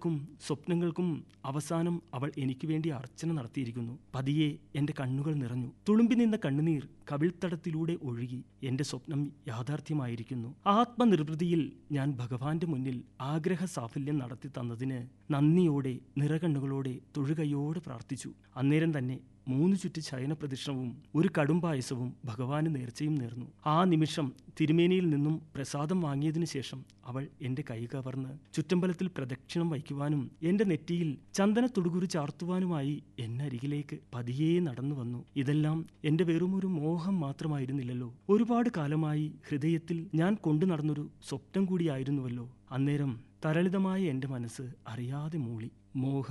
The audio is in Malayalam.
ചിന്തകൾക്കും സ്വപ്നങ്ങൾക്കും അവസാനം അവൾ എനിക്ക് വേണ്ടി അർച്ചന നടത്തിയിരിക്കുന്നു പതിയെ എന്റെ കണ്ണുകൾ നിറഞ്ഞു തുളുമ്പി നിന്ന കണ്ണുനീർ കവിൾത്തടത്തിലൂടെ ഒഴുകി എന്റെ സ്വപ്നം യാഥാർത്ഥ്യമായിരിക്കുന്നു ആത്മനിർവൃതിയിൽ ഞാൻ ഭഗവാന്റെ മുന്നിൽ ആഗ്രഹ സാഫല്യം നടത്തി തന്നതിന് നന്ദിയോടെ നിറകണ്ണുകളോടെ തൊഴുകയോടെ പ്രാർത്ഥിച്ചു അന്നേരം തന്നെ മൂന്ന് ചുറ്റ് ശയന പ്രദക്ഷിണവും ഒരു കടും പായസവും ഭഗവാന് നേർച്ചയും നേർന്നു ആ നിമിഷം തിരുമേനിയിൽ നിന്നും പ്രസാദം വാങ്ങിയതിനു ശേഷം അവൾ എന്റെ കൈ കവർന്ന് ചുറ്റമ്പലത്തിൽ പ്രദക്ഷിണം വയ്ക്കുവാനും എന്റെ നെറ്റിയിൽ ചന്ദന തുടുകുരു ചാർത്തുവാനുമായി എന്നരികിലേക്ക് പതിയെ നടന്നു വന്നു ഇതെല്ലാം എന്റെ വെറും ഒരു മോഹം മാത്രമായിരുന്നില്ലല്ലോ ഒരുപാട് കാലമായി ഹൃദയത്തിൽ ഞാൻ കൊണ്ടു നടന്നൊരു സ്വപ്നം കൂടിയായിരുന്നുവല്ലോ അന്നേരം തരളിതമായ എന്റെ മനസ്സ് അറിയാതെ മൂളി മോഹ